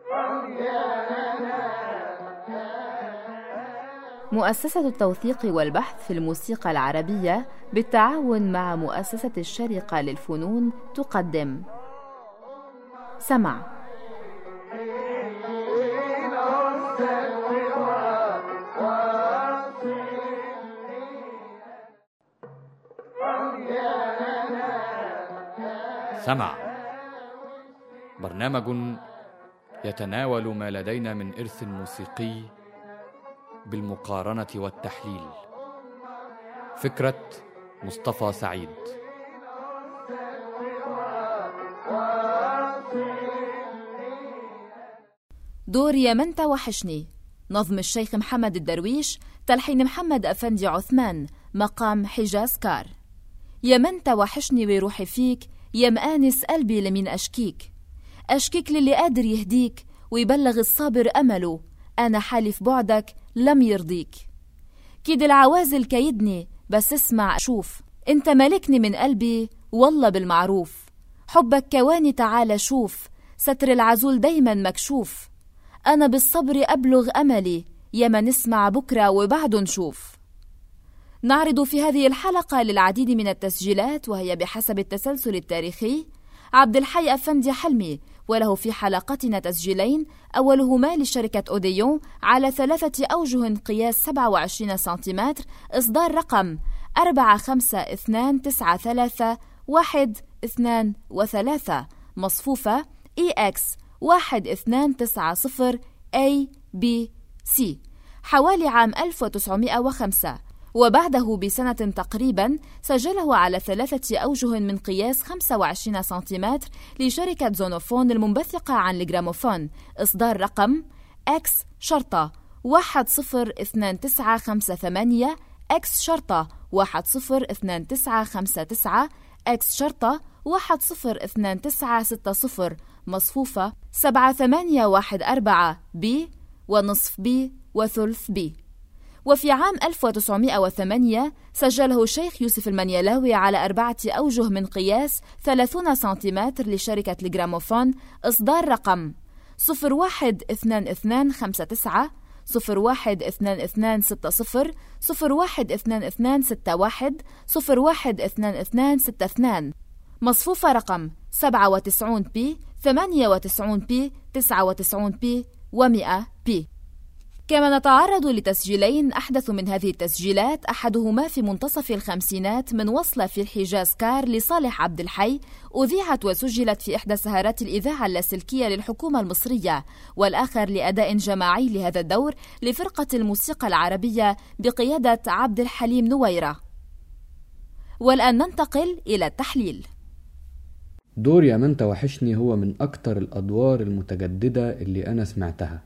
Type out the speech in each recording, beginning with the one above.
مؤسسة التوثيق والبحث في الموسيقى العربية بالتعاون مع مؤسسة الشرقة للفنون تقدم سمع سمع برنامج يتناول ما لدينا من إرث موسيقي بالمقارنة والتحليل فكرة مصطفى سعيد دور يا من توحشني نظم الشيخ محمد الدرويش تلحين محمد أفندي عثمان مقام حجاز كار يا من توحشني وروحي فيك يا مآنس قلبي لمين أشكيك أشكيك للي قادر يهديك ويبلغ الصابر أمله أنا حالي في بعدك لم يرضيك كيد العوازل كيدني بس اسمع شوف انت ملكني من قلبي والله بالمعروف حبك كواني تعالى شوف ستر العزول دايما مكشوف أنا بالصبر أبلغ أملي يما نسمع بكرة وبعد نشوف نعرض في هذه الحلقة للعديد من التسجيلات وهي بحسب التسلسل التاريخي عبد الحي أفندي حلمي وله في حلقتنا تسجيلين أولهما لشركة أوديون على ثلاثة أوجه قياس 27 سنتيمتر إصدار رقم 45293 1 2 وثلاثة مصفوفة EX 1290 A B C حوالي عام 1905 وبعده بسنة تقريبا سجله على ثلاثة أوجه من قياس 25 سنتيمتر لشركة زونوفون المنبثقة عن الجراموفون إصدار رقم X شرطة 102958 X شرطة 102959 X شرطة 102960 مصفوفة 7814 B ونصف B وثلث B وفي عام 1908 سجله الشيخ يوسف المنيلاوي على أربعة أوجه من قياس 30 سنتيمتر لشركة الجراموفون إصدار رقم 012259 012260 012261 012262 مصفوفة رقم 97 بي 98 بي 99 بي و100 بي كما نتعرض لتسجيلين أحدث من هذه التسجيلات أحدهما في منتصف الخمسينات من وصلة في الحجاز كار لصالح عبد الحي أذيعت وسجلت في إحدى سهرات الإذاعة اللاسلكية للحكومة المصرية والآخر لأداء جماعي لهذا الدور لفرقة الموسيقى العربية بقيادة عبد الحليم نويرة والآن ننتقل إلى التحليل دور يا من توحشني هو من أكتر الأدوار المتجددة اللي أنا سمعتها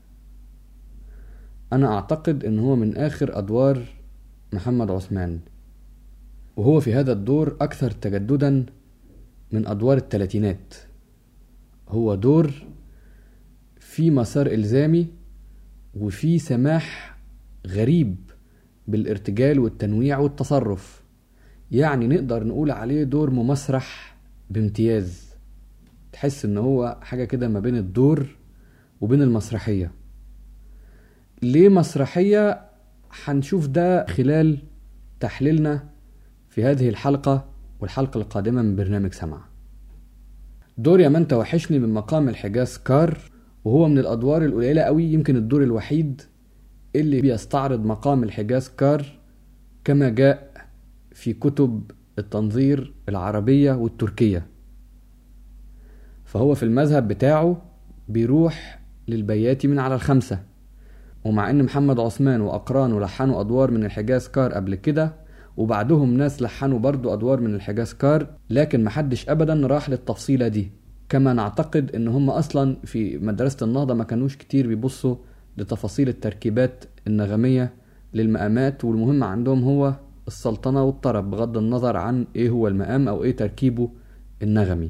أنا أعتقد إن هو من آخر أدوار محمد عثمان وهو في هذا الدور أكثر تجددا من أدوار التلاتينات هو دور في مسار إلزامي وفي سماح غريب بالارتجال والتنويع والتصرف يعني نقدر نقول عليه دور ممسرح بامتياز تحس ان هو حاجة كده ما بين الدور وبين المسرحية ليه مسرحية هنشوف ده خلال تحليلنا في هذه الحلقة والحلقة القادمة من برنامج سمع دور يا من توحشني من مقام الحجاز كار وهو من الأدوار القليلة قوي يمكن الدور الوحيد اللي بيستعرض مقام الحجاز كار كما جاء في كتب التنظير العربية والتركية فهو في المذهب بتاعه بيروح للبياتي من على الخمسة ومع ان محمد عثمان واقرانه لحنوا ادوار من الحجاز كار قبل كده وبعدهم ناس لحنوا برضو ادوار من الحجاز كار لكن محدش ابدا راح للتفصيلة دي كما نعتقد ان هم اصلا في مدرسة النهضة ما كانوش كتير بيبصوا لتفاصيل التركيبات النغمية للمقامات والمهم عندهم هو السلطنة والطرب بغض النظر عن ايه هو المقام او ايه تركيبه النغمي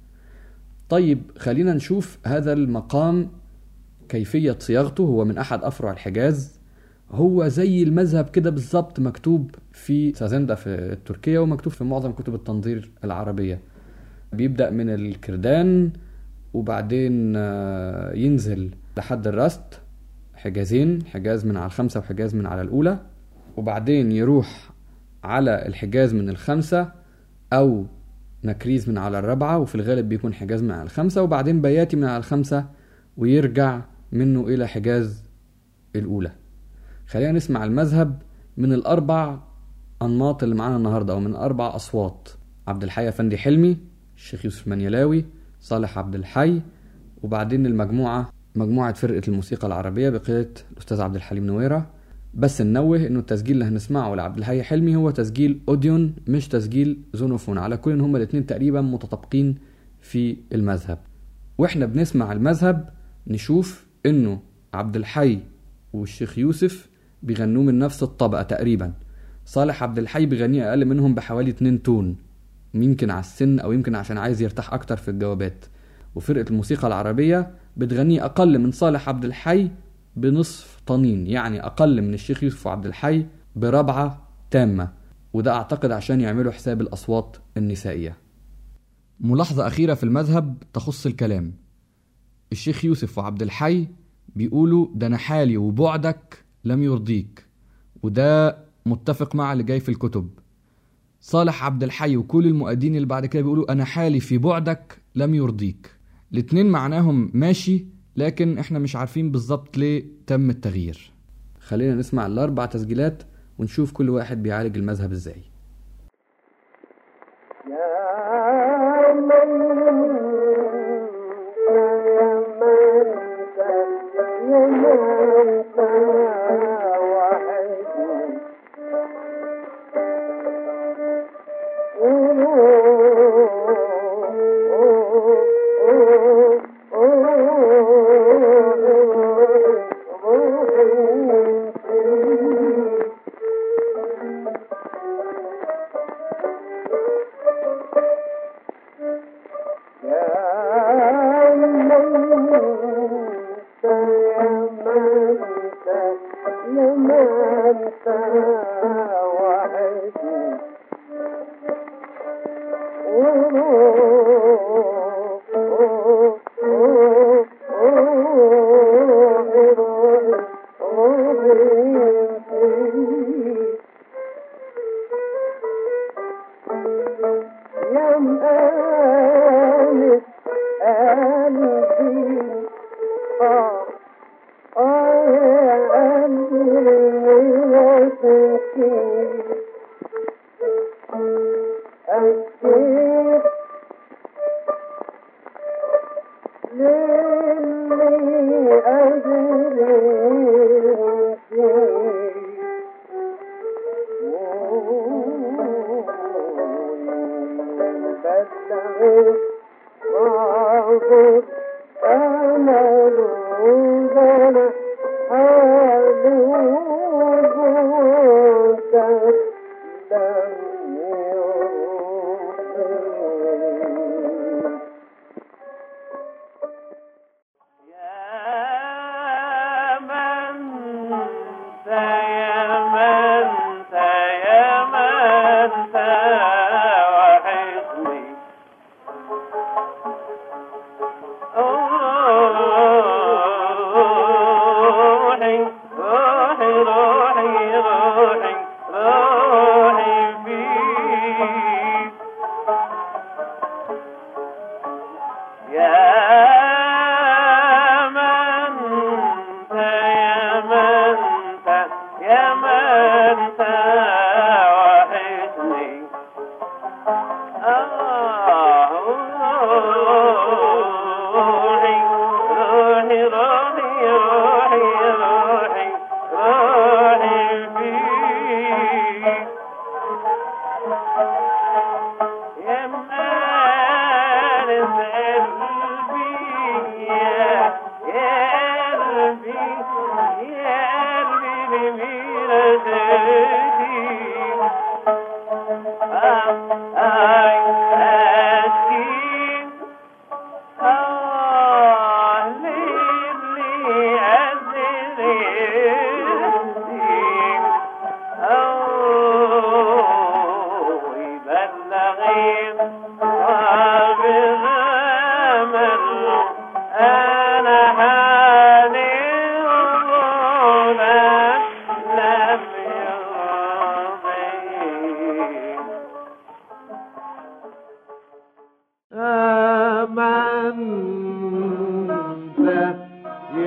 طيب خلينا نشوف هذا المقام كيفية صياغته هو من أحد أفرع الحجاز هو زي المذهب كده بالظبط مكتوب في سازندا في التركية ومكتوب في معظم كتب التنظير العربية بيبدأ من الكردان وبعدين ينزل لحد الرست حجازين حجاز من على الخمسة وحجاز من على الأولى وبعدين يروح على الحجاز من الخمسة أو نكريز من على الرابعة وفي الغالب بيكون حجاز من على الخمسة وبعدين بياتي من على الخمسة ويرجع منه إلى حجاز الأولى خلينا نسمع المذهب من الأربع أنماط اللي معانا النهاردة أو من أربع أصوات عبد الحي أفندي حلمي الشيخ يوسف منيلاوي صالح عبد الحي وبعدين المجموعة مجموعة فرقة الموسيقى العربية بقيادة الأستاذ عبد الحليم نويرة بس ننوه انه التسجيل اللي هنسمعه لعبد الحي حلمي هو تسجيل اوديون مش تسجيل زونوفون على كل ان هما الاتنين تقريبا متطابقين في المذهب واحنا بنسمع المذهب نشوف انه عبد الحي والشيخ يوسف بيغنوه من نفس الطبقة تقريبا صالح عبد الحي بيغنيه اقل منهم بحوالي 2 تون يمكن على السن او يمكن عشان عايز يرتاح اكتر في الجوابات وفرقة الموسيقى العربية بتغنيه اقل من صالح عبد الحي بنصف طنين يعني اقل من الشيخ يوسف وعبد الحي بربعة تامة وده اعتقد عشان يعملوا حساب الاصوات النسائية ملاحظة أخيرة في المذهب تخص الكلام الشيخ يوسف وعبد الحي بيقولوا ده أنا حالي وبعدك لم يرضيك وده متفق مع اللي جاي في الكتب صالح عبد الحي وكل المؤدين اللي بعد كده بيقولوا أنا حالي في بعدك لم يرضيك الاتنين معناهم ماشي لكن احنا مش عارفين بالظبط ليه تم التغيير خلينا نسمع الأربع تسجيلات ونشوف كل واحد بيعالج المذهب ازاي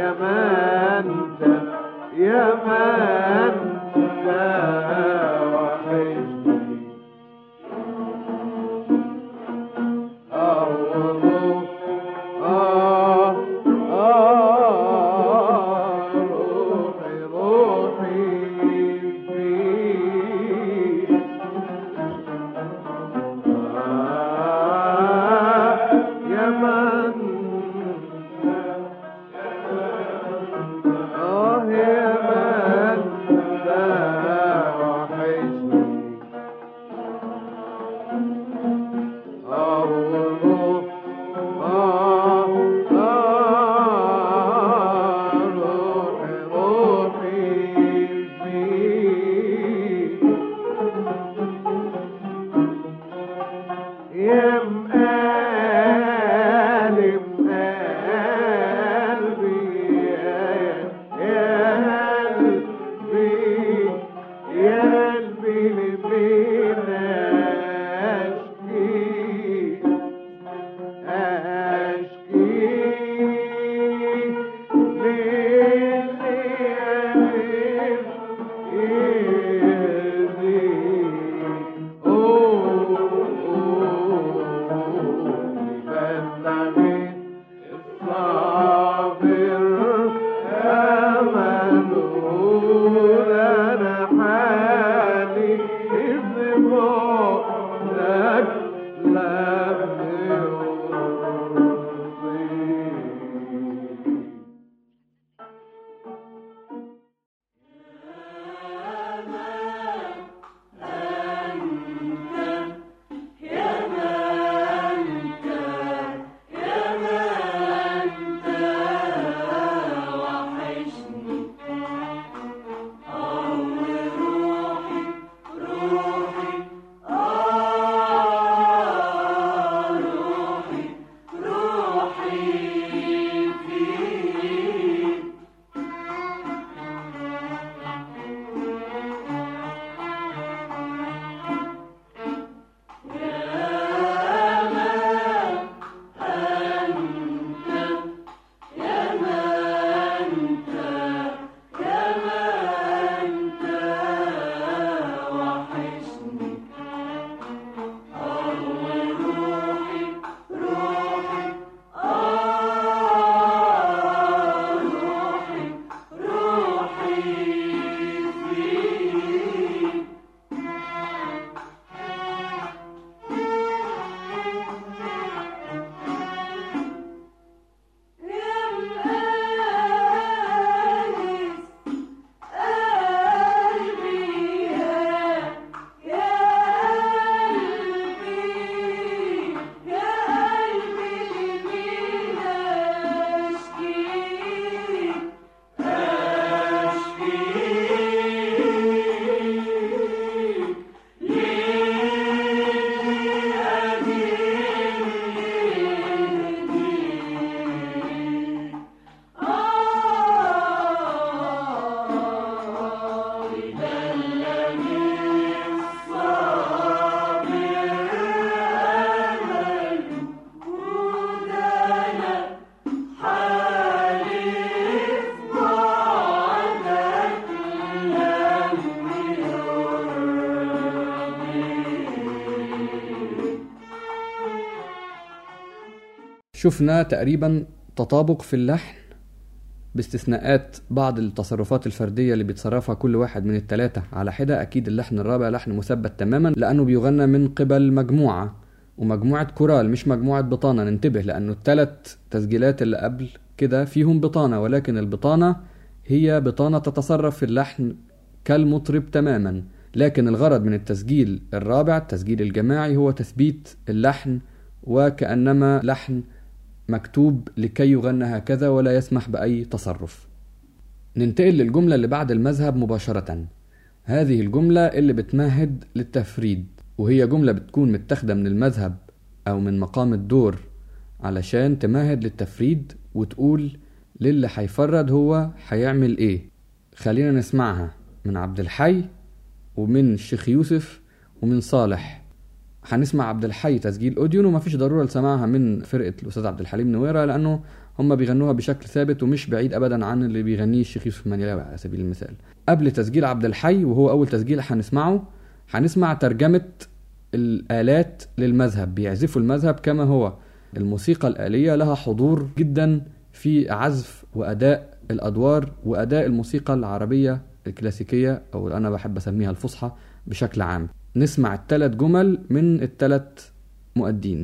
يا من يا من وحشني آه والروح آه آه روحي روحي فيك آه يا من آه يا من وحشني آه والروح آه آه روحي روحي فيك يا مقالب قلبي يا قلبي يا قلبي لمين أشكي أشكي للي يهدي بلغي الصابر أمله أنا حالي إذ بعدك لم يرضي شفنا تقريبا تطابق في اللحن باستثناءات بعض التصرفات الفردية اللي بيتصرفها كل واحد من التلاتة على حدة أكيد اللحن الرابع لحن مثبت تماما لأنه بيغنى من قبل مجموعة ومجموعة كورال مش مجموعة بطانة ننتبه لأنه التلات تسجيلات اللي قبل كده فيهم بطانة ولكن البطانة هي بطانة تتصرف في اللحن كالمطرب تماما لكن الغرض من التسجيل الرابع التسجيل الجماعي هو تثبيت اللحن وكأنما لحن مكتوب لكي يغنى هكذا ولا يسمح بأي تصرف ننتقل للجملة اللي بعد المذهب مباشرة هذه الجملة اللي بتمهد للتفريد وهي جملة بتكون متاخدة من المذهب أو من مقام الدور علشان تمهد للتفريد وتقول للي هيفرد هو هيعمل ايه خلينا نسمعها من عبد الحي ومن الشيخ يوسف ومن صالح هنسمع عبد الحي تسجيل اوديو ومفيش ضروره لسماعها من فرقه الاستاذ عبد الحليم نويره لانه هم بيغنوها بشكل ثابت ومش بعيد ابدا عن اللي بيغنيه الشيخ يوسف المنيلاوي على سبيل المثال قبل تسجيل عبد الحي وهو اول تسجيل هنسمعه هنسمع ترجمة الآلات للمذهب بيعزفوا المذهب كما هو الموسيقى الآلية لها حضور جدا في عزف وأداء الأدوار وأداء الموسيقى العربية الكلاسيكية أو أنا بحب أسميها الفصحى بشكل عام نسمع الثلاث جمل من الثلاث مؤدين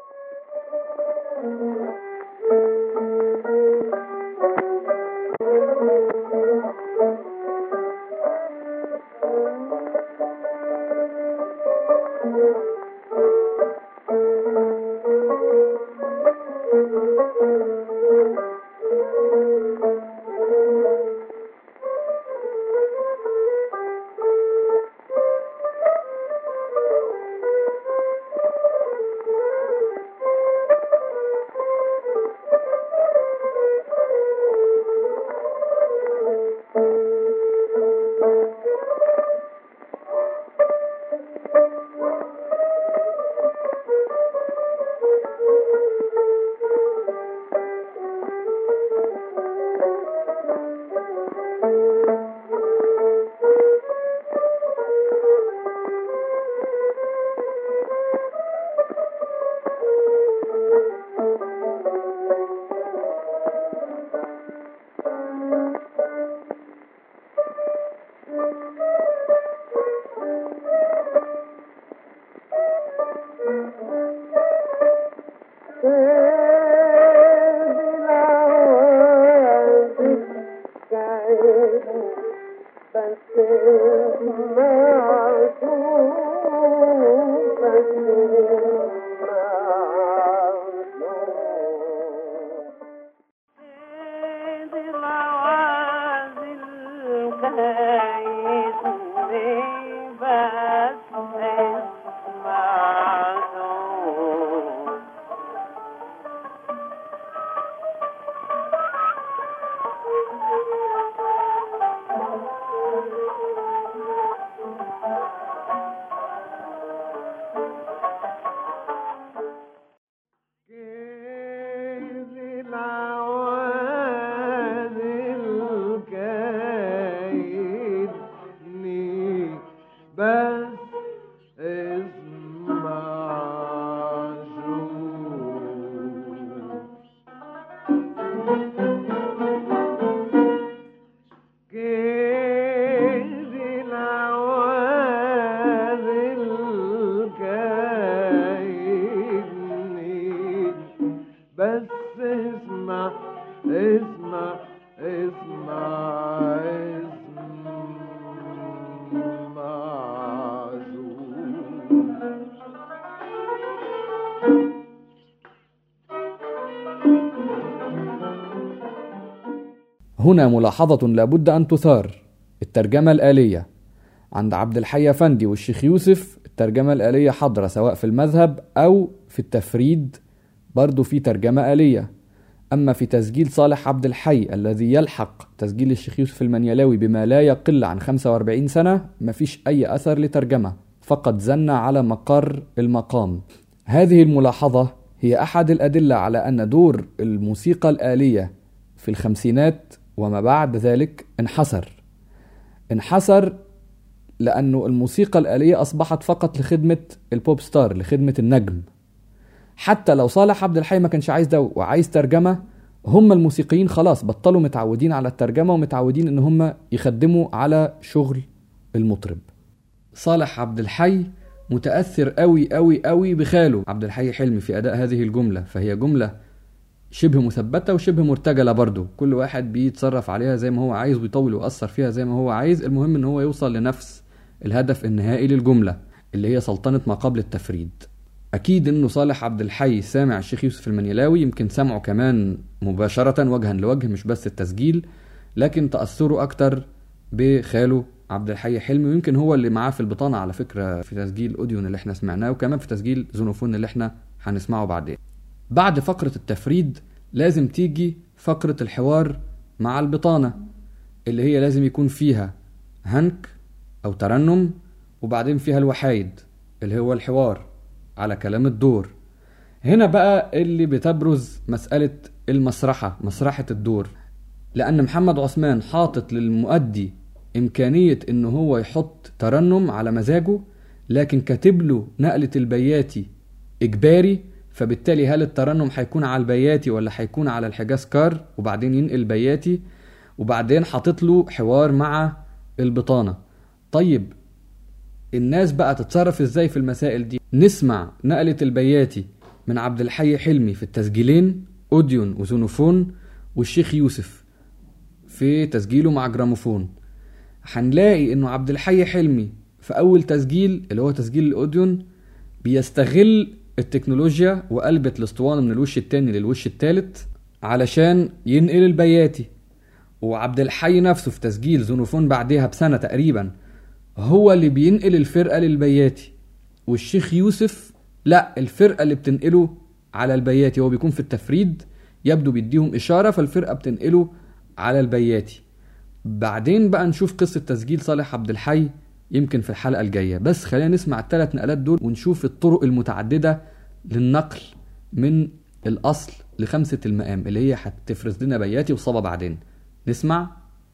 بس اسمع شو كيد العوازل كايدني بس اسمع اسمع اسمع اسمع شو هنا ملاحظة لابد أن تثار الترجمة الآلية عند عبد الحي أفندي والشيخ يوسف الترجمة الآلية حاضرة سواء في المذهب أو في التفريد برضو في ترجمة آلية أما في تسجيل صالح عبد الحي الذي يلحق تسجيل الشيخ يوسف المنيلاوي بما لا يقل عن 45 سنة مفيش أي أثر لترجمة فقط زن على مقر المقام هذه الملاحظة هي أحد الأدلة على أن دور الموسيقى الآلية في الخمسينات وما بعد ذلك انحسر انحسر لأنه الموسيقى الآلية أصبحت فقط لخدمة البوب ستار لخدمة النجم حتى لو صالح عبد الحي ما كانش عايز ده وعايز ترجمة هم الموسيقيين خلاص بطلوا متعودين على الترجمة ومتعودين ان هم يخدموا على شغل المطرب صالح عبد الحي متأثر قوي قوي قوي بخاله عبد الحي حلمي في أداء هذه الجملة فهي جملة شبه مثبتة وشبه مرتجلة برضو كل واحد بيتصرف عليها زي ما هو عايز ويطول ويأثر فيها زي ما هو عايز المهم ان هو يوصل لنفس الهدف النهائي للجملة اللي هي سلطنة ما قبل التفريد أكيد إنه صالح عبد الحي سامع الشيخ يوسف المنيلاوي يمكن سمعه كمان مباشرة وجها لوجه مش بس التسجيل لكن تأثره أكتر بخاله عبد الحي حلمي ويمكن هو اللي معاه في البطانة على فكرة في تسجيل أوديون اللي احنا سمعناه وكمان في تسجيل زونوفون اللي احنا هنسمعه بعدين بعد فقرة التفريد لازم تيجي فقرة الحوار مع البطانة اللي هي لازم يكون فيها هنك أو ترنم وبعدين فيها الوحايد اللي هو الحوار على كلام الدور هنا بقى اللي بتبرز مسألة المسرحة مسرحة الدور لأن محمد عثمان حاطط للمؤدي إمكانية إن هو يحط ترنم على مزاجه لكن كاتب له نقلة البياتي إجباري فبالتالي هل الترنم هيكون على البياتي ولا هيكون على الحجاز كار وبعدين ينقل بياتي وبعدين حاطط له حوار مع البطانة طيب الناس بقى تتصرف ازاي في المسائل دي نسمع نقلة البياتي من عبد الحي حلمي في التسجيلين اوديون وزونوفون والشيخ يوسف في تسجيله مع جراموفون هنلاقي انه عبد الحي حلمي في اول تسجيل اللي هو تسجيل الاوديون بيستغل التكنولوجيا وقلبت الاسطوانه من الوش التاني للوش التالت علشان ينقل البياتي وعبد الحي نفسه في تسجيل زونوفون بعدها بسنه تقريبا هو اللي بينقل الفرقه للبياتي والشيخ يوسف لا الفرقه اللي بتنقله على البياتي هو بيكون في التفريد يبدو بيديهم اشاره فالفرقه بتنقله على البياتي بعدين بقى نشوف قصه تسجيل صالح عبد الحي يمكن في الحلقه الجايه بس خلينا نسمع الثلاث نقلات دول ونشوف الطرق المتعدده للنقل من الاصل لخمسه المقام اللي هي هتفرز لنا بياتي وصبا بعدين نسمع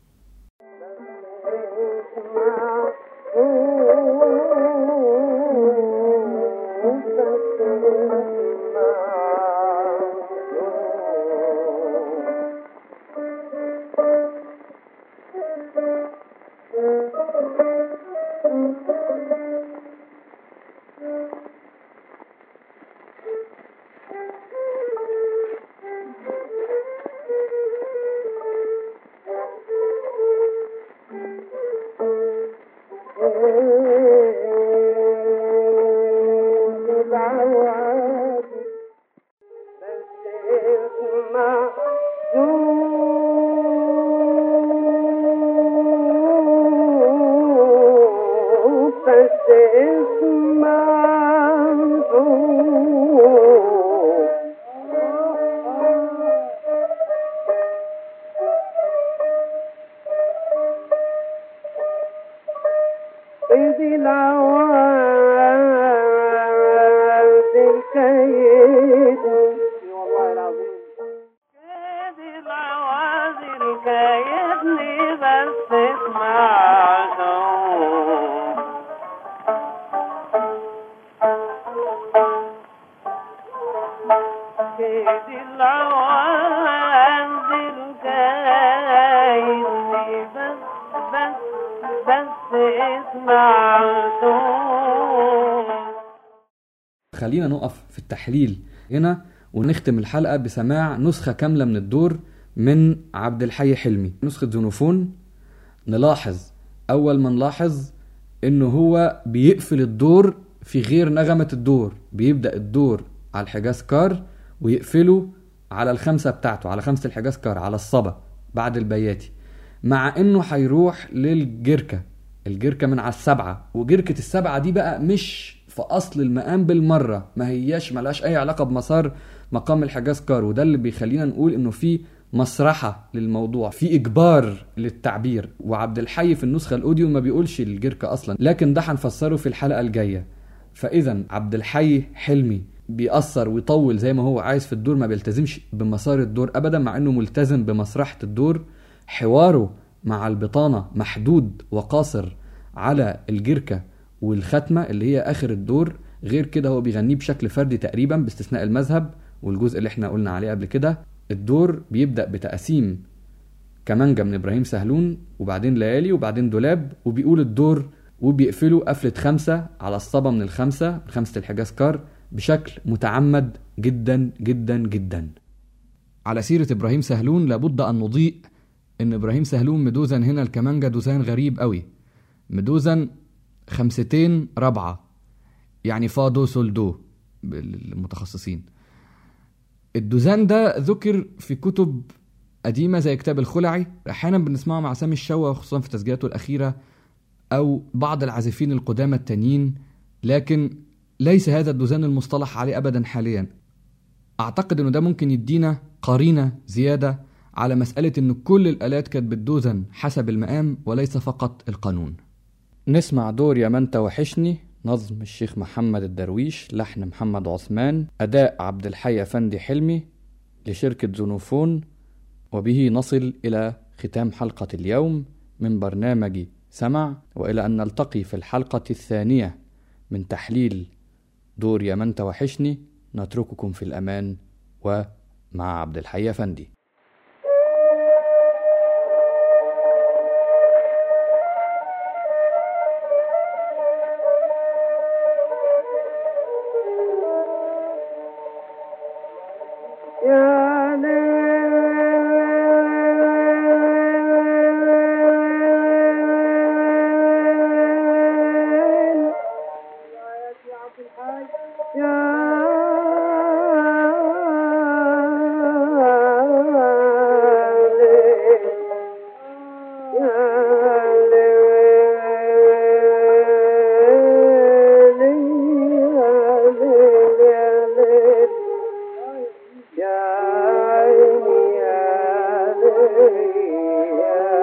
خلينا نقف في التحليل هنا ونختم الحلقة بسماع نسخة كاملة من الدور من عبد الحي حلمي نسخة زونوفون نلاحظ أول ما نلاحظ إنه هو بيقفل الدور في غير نغمة الدور بيبدأ الدور على الحجاز كار ويقفله على الخمسة بتاعته على خمسة الحجاز كار على الصبا بعد البياتي مع إنه هيروح للجركة الجركة من على السبعة وجركة السبعة دي بقى مش في اصل المقام بالمره ما هياش ملهاش اي علاقه بمسار مقام الحجاز كار وده اللي بيخلينا نقول انه في مسرحه للموضوع في اجبار للتعبير وعبد الحي في النسخه الاوديو ما بيقولش الجركه اصلا لكن ده هنفسره في الحلقه الجايه فاذا عبد الحي حلمي بيأثر ويطول زي ما هو عايز في الدور ما بيلتزمش بمسار الدور ابدا مع انه ملتزم بمسرحه الدور حواره مع البطانه محدود وقاصر على الجركه والختمة اللي هي آخر الدور غير كده هو بيغنيه بشكل فردي تقريبا باستثناء المذهب والجزء اللي احنا قلنا عليه قبل كده الدور بيبدأ بتقسيم كمانجا من إبراهيم سهلون وبعدين ليالي وبعدين دولاب وبيقول الدور وبيقفله قفلة خمسة على الصبا من الخمسة من خمسة الحجاز كار بشكل متعمد جدا جدا جدا على سيرة إبراهيم سهلون لابد أن نضيء إن إبراهيم سهلون مدوزن هنا الكمانجا دوزان غريب قوي مدوزن خمستين رابعة يعني فا دو سول دو المتخصصين الدوزان ده ذكر في كتب قديمة زي كتاب الخلعي أحيانا بنسمعه مع سامي الشوا خصوصا في تسجيلاته الأخيرة أو بعض العازفين القدامى التانيين لكن ليس هذا الدوزان المصطلح عليه أبدا حاليا أعتقد أنه ده ممكن يدينا قرينة زيادة على مسألة أن كل الآلات كانت بتدوزن حسب المقام وليس فقط القانون نسمع دور يا من توحشني نظم الشيخ محمد الدرويش لحن محمد عثمان أداء عبد الحي أفندي حلمي لشركة زونوفون وبه نصل إلى ختام حلقة اليوم من برنامج سمع وإلى أن نلتقي في الحلقة الثانية من تحليل دور يا من توحشني نترككم في الأمان ومع عبد الحي أفندي يا ليل يا ليل يا ليل يا ليل يا ليل يا عيني يا ليل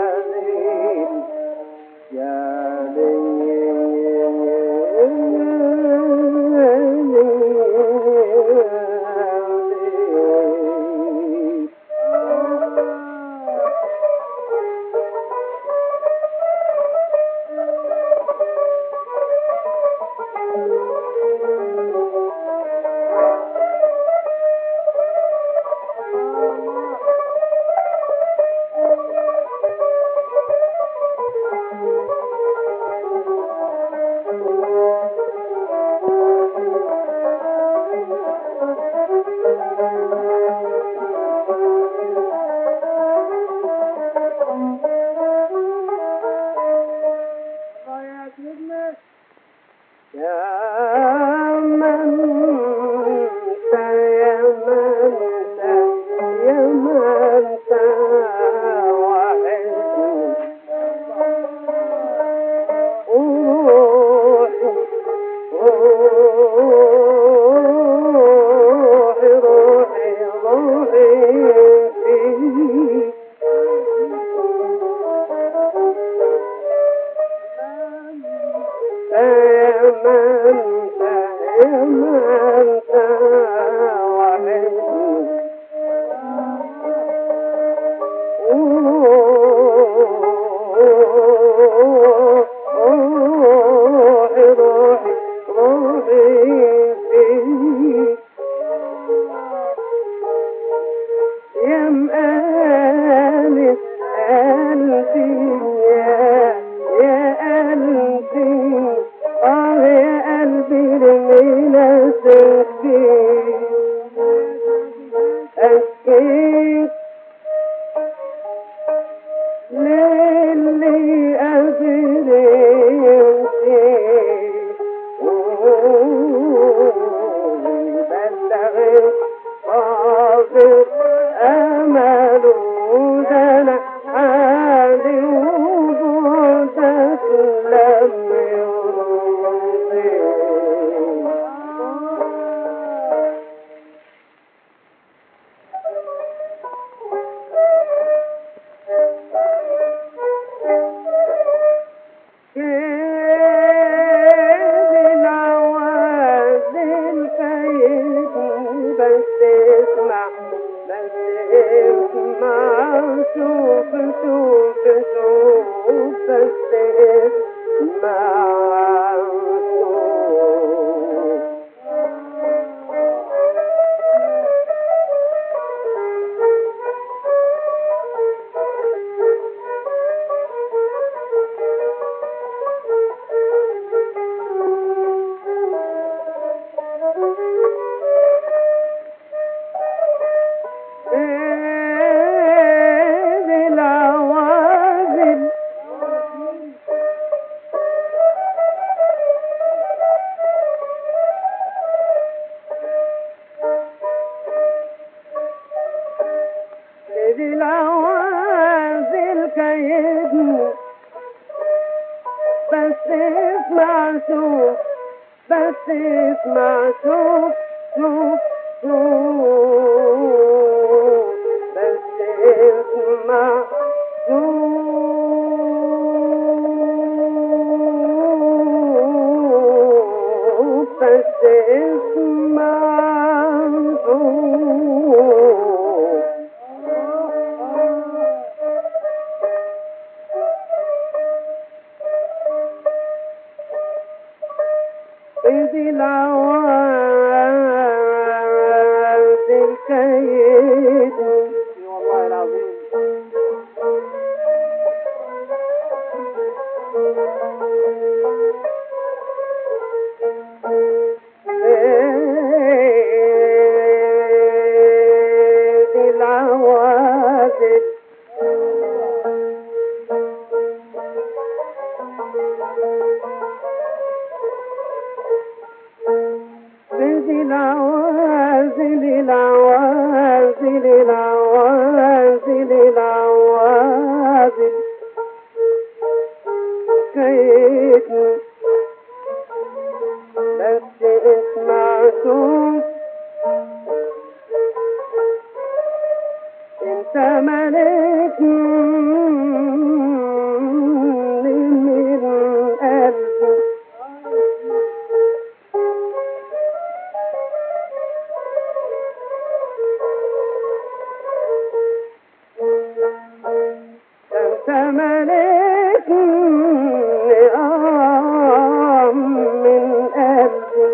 يا ليل يا ليل يا من يا من يا من روحي روحي روحي روحي آمنت آمنت وحدي روحي روحي روحي فيك يا مآنس قلبي يا يا قلبي آه يا قلبي رمينا سكين أكيد للي قدر يمشي بلغ صابر أمله دنا حالي وبعدك لم يرضي كيد العوازل كيد بس اسمع بس اسمع شوف شوف شوف بس اسمع شوف كيد العوازل كيد العوازل كيدني بس اسمع شوف بس اسمع شوف شوف شوف بس اسمع شوف بس اسمع شوف انت ملكني آه من قلبي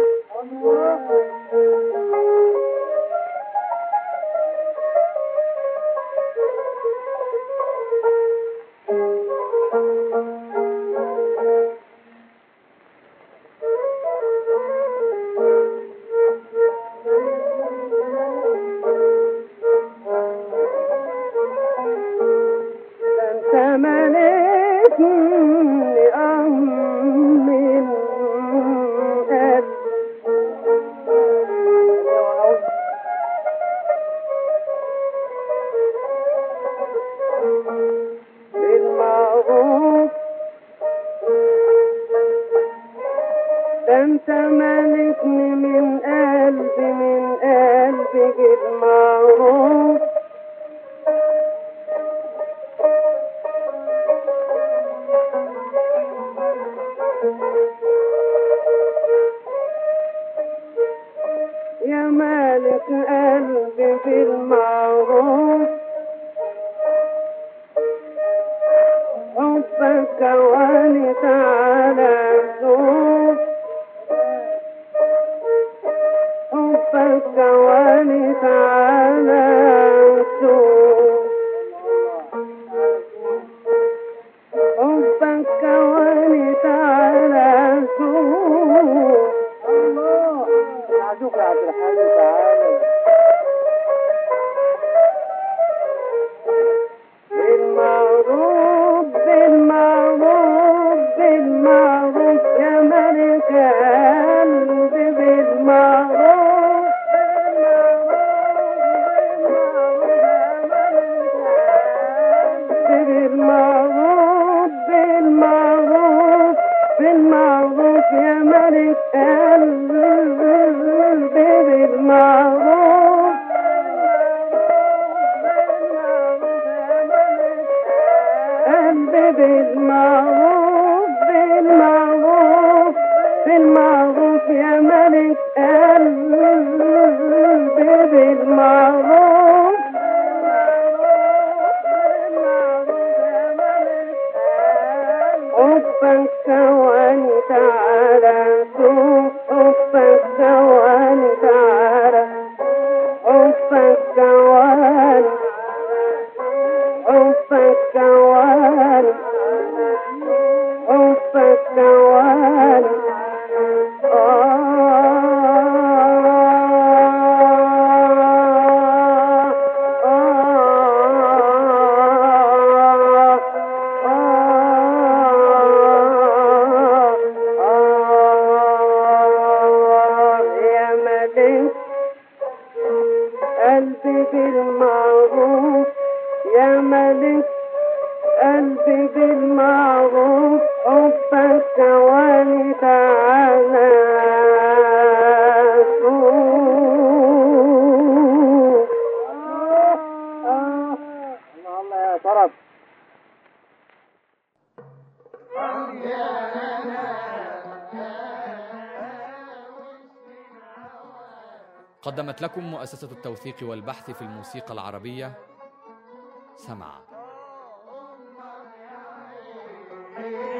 انت ملكني آه من قلبي بالمعروف ده انت مالكني من قلبي من قلبي بالمعروف يا مالك قلبي بالمعروف حبك واني تعالى شوف حبك واني تعالى شوف حبك واني تعالى شوف الله عدوك يا عبد الحليم تعالى بالمعروف بالمعروف بالمعروف يا ملك قلبي بالمعروف بالمعروف بالمعروف بالمعروف يا ملك قلبي بالمعروف قلبي بالمعروف بالمعروف بالمعروف يا ملك قلبي بالمعروف حبك وانت على سوق حبك وانت على حبك وانت حبك وانت حبك وانت يا ملك قلبي بالمعروف يا ملك قلبي بالمعروف حبك واني تعالى شوف الله يا طرف قدمت لكم مؤسسة التوثيق والبحث في الموسيقى العربية سمع